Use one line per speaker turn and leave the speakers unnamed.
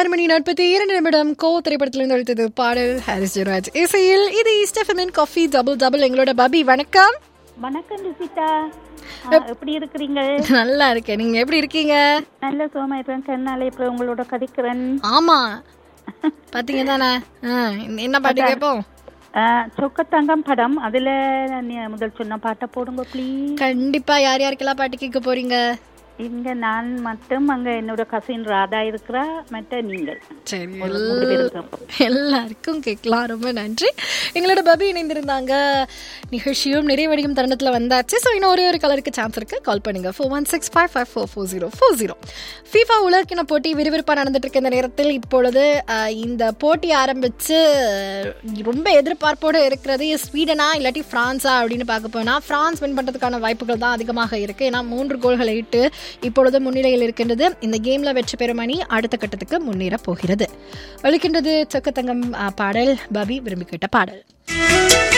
ஆறு மணி நாற்பத்தி இரண்டு நிமிடம் கோ திரைப்படத்திலிருந்து அழுத்தது பாடல் ஹாரிஸ் ஜெராஜ் இசையில் இது ஈஸ்டஃபமின் காஃபி டபுள் டபுள் எங்களோட பபி வணக்கம்
வணக்கம் ருசிதா ஆ, எப்படி இருக்கிறீங்க
நல்லா இருக்கேன் நீங்க எப்படி இருக்கீங்க
நல்ல சுகமா இருக்கேன் கண்ணாலே இப்போ உங்களோட கதைக்கிறேன்
ஆமா பாத்தீங்க தானே ஆ, என்ன பாட்டு கேட்போம்
ஆ, சொக்கத்தங்கம் படம் அதுல நீ முதல் சொன்ன பாட்டை போடுங்க ப்ளீஸ்
கண்டிப்பா யார் யாருக்கெல்லாம் பாட்டு கேட்க போறீங்க
இங்க நான் மட்டும் அங்க என்னோட கசின் ராதா இருக்கிறா மற்ற நீங்கள்
சரி
ஒரு மூணு பேர் இருக்கோம்.
எல்லாருக்கும் கேட்கலாம் ரொம்ப நன்றி எங்களோட பபி இணைந்திருந்தாங்க நிகழ்ச்சியும் நிறைவடையும் தருணத்தில் வந்தாச்சு ஸோ இன்னும் ஒரே ஒரு கலருக்கு சான்ஸ் இருக்கு கால் பண்ணுங்க four one six five five four four zero four zero FIFA உலகின போட்டி விறுவிறுப்பாக நடந்துட்டு இருக்க இந்த நேரத்தில் இப்பொழுது அஹ், இந்த போட்டி ஆரம்பிச்சு அஹ், ரொம்ப எதிர்பார்ப்போடு இருக்கிறது ஸ்வீடனா இல்லாட்டி பிரான்ஸா அப்படின்னு பார்க்க போனால் பிரான்ஸ் வின் பண்ணுறதுக்கான வாய்ப்புகள் தான் அதிகமாக இருக்கு ஏன்னா மூன்று கோல்களை இட்டு இப்பொழுது முன்னிலையில் இருக்கின்றது இந்த கேம்ல வெற்றி பெறும் அணி அடுத்த கட்டத்துக்கு முன்னேற போகிறது ஒழிக்கின்றது சொக்கத்தங்கம் அஹ், பாடல் பபி விரும்பி கேட்ட பாடல்